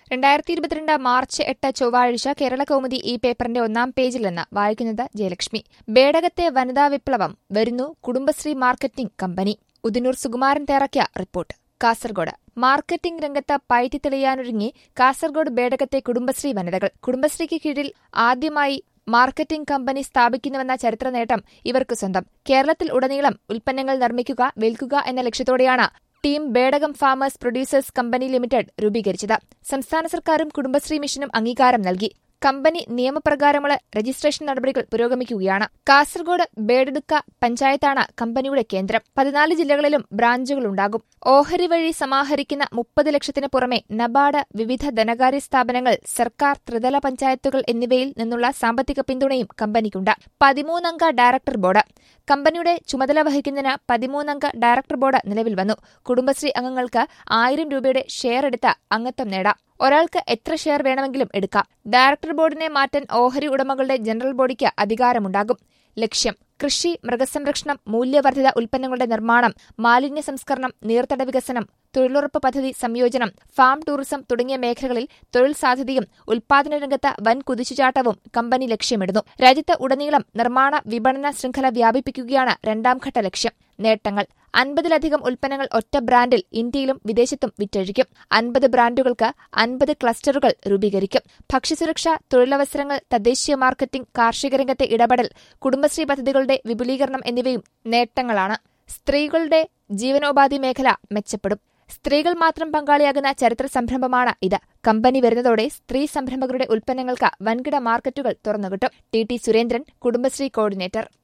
രണ്ടായിരത്തി ഇരുപത്തിരണ്ട് മാർച്ച് എട്ട് ചൊവ്വാഴ്ച കേരള കൗമുദി ഈ പേപ്പറിന്റെ ഒന്നാം പേജിൽ നിന്ന് വായിക്കുന്നത് ജയലക്ഷ്മി ബേടകത്തെ വനിതാ വിപ്ലവം വരുന്നു കുടുംബശ്രീ മാർക്കറ്റിംഗ് കമ്പനി ഉദിനൂർ സുകുമാരൻ തയ്യാറാക്കിയ റിപ്പോർട്ട് കാസർഗോഡ് മാർക്കറ്റിംഗ് രംഗത്ത് പയറ്റി തെളിയാനൊരുങ്ങി കാസർഗോഡ് ബേടകത്തെ കുടുംബശ്രീ വനിതകൾ കുടുംബശ്രീക്ക് കീഴിൽ ആദ്യമായി മാർക്കറ്റിംഗ് കമ്പനി സ്ഥാപിക്കുന്നുവെന്ന ചരിത്ര നേട്ടം ഇവർക്ക് സ്വന്തം കേരളത്തിൽ ഉടനീളം ഉൽപ്പന്നങ്ങൾ നിർമ്മിക്കുക വിൽക്കുക എന്ന ലക്ഷ്യത്തോടെയാണ് team Bedakam farmers producers company limited രൂപീകരിച്ചത് സംസ്ഥാന സർക്കാരും കുടുംബശ്രീ മിഷനും അംഗീകാരം നൽകി കമ്പനി നിയമപ്രകാരമുള്ള രജിസ്ട്രേഷൻ നടപടികൾ പുരോഗമിക്കുകയാണ് കാസർഗോഡ് ബേഡെടുക്ക പഞ്ചായത്താണ് കമ്പനിയുടെ കേന്ദ്രം പതിനാല് ജില്ലകളിലും ബ്രാഞ്ചുകളുണ്ടാകും ഓഹരി വഴി സമാഹരിക്കുന്ന മുപ്പത് ലക്ഷത്തിന് പുറമെ നബാർഡ് വിവിധ ധനകാര്യ സ്ഥാപനങ്ങൾ സർക്കാർ ത്രിതല പഞ്ചായത്തുകൾ എന്നിവയിൽ നിന്നുള്ള സാമ്പത്തിക പിന്തുണയും കമ്പനിക്കുണ്ട് പതിമൂന്നംഗ ഡയറക്ടർ ബോർഡ് കമ്പനിയുടെ ചുമതല വഹിക്കുന്നതിന് പതിമൂന്നംഗ ഡയറക്ടർ ബോർഡ് നിലവിൽ വന്നു കുടുംബശ്രീ അംഗങ്ങൾക്ക് ആയിരം രൂപയുടെ ഷെയർ എടുത്ത് അംഗത്വം നേടാം ഒരാൾക്ക് എത്ര ഷെയർ വേണമെങ്കിലും എടുക്കാം ഡയറക്ടർ ബോർഡിനെ മാറ്റാൻ ഓഹരി ഉടമകളുടെ ജനറൽ ബോഡിക്ക് അധികാരമുണ്ടാകും ലക്ഷ്യം കൃഷി മൃഗസംരക്ഷണം മൂല്യവർദ്ധിത ഉൽപ്പന്നങ്ങളുടെ നിർമ്മാണം മാലിന്യ സംസ്കരണം നീർത്തട വികസനം തൊഴിലുറപ്പ് പദ്ധതി സംയോജനം ഫാം ടൂറിസം തുടങ്ങിയ മേഖലകളിൽ തൊഴിൽ സാധ്യതയും ഉൽപാദന രംഗത്ത് വൻ കുതിച്ചുചാട്ടവും കമ്പനി ലക്ഷ്യമിടുന്നു രാജ്യത്ത് ഉടനീളം നിർമ്മാണ വിപണന ശൃംഖല വ്യാപിപ്പിക്കുകയാണ് രണ്ടാംഘട്ട ലക്ഷ്യം നേട്ടങ്ങൾ അൻപതിലധികം ഉൽപ്പന്നങ്ങൾ ഒറ്റ ബ്രാൻഡിൽ ഇന്ത്യയിലും വിദേശത്തും വിറ്റഴിക്കും അൻപത് ബ്രാൻഡുകൾക്ക് അൻപത് ക്ലസ്റ്ററുകൾ രൂപീകരിക്കും ഭക്ഷ്യസുരക്ഷ തൊഴിലവസരങ്ങൾ തദ്ദേശീയ മാർക്കറ്റിംഗ് കാർഷിക രംഗത്തെ ഇടപെടൽ കുടുംബശ്രീ പദ്ധതികളുടെ വിപുലീകരണം എന്നിവയും നേട്ടങ്ങളാണ് സ്ത്രീകളുടെ ജീവനോപാധി മേഖല മെച്ചപ്പെടും സ്ത്രീകൾ മാത്രം പങ്കാളിയാകുന്ന ചരിത്ര സംരംഭമാണ് ഇത് കമ്പനി വരുന്നതോടെ സ്ത്രീ സംരംഭകരുടെ ഉൽപ്പന്നങ്ങൾക്ക് വൻകിട മാർക്കറ്റുകൾ തുറന്നുകിട്ടും T T Surendran Kudumbashree coordinator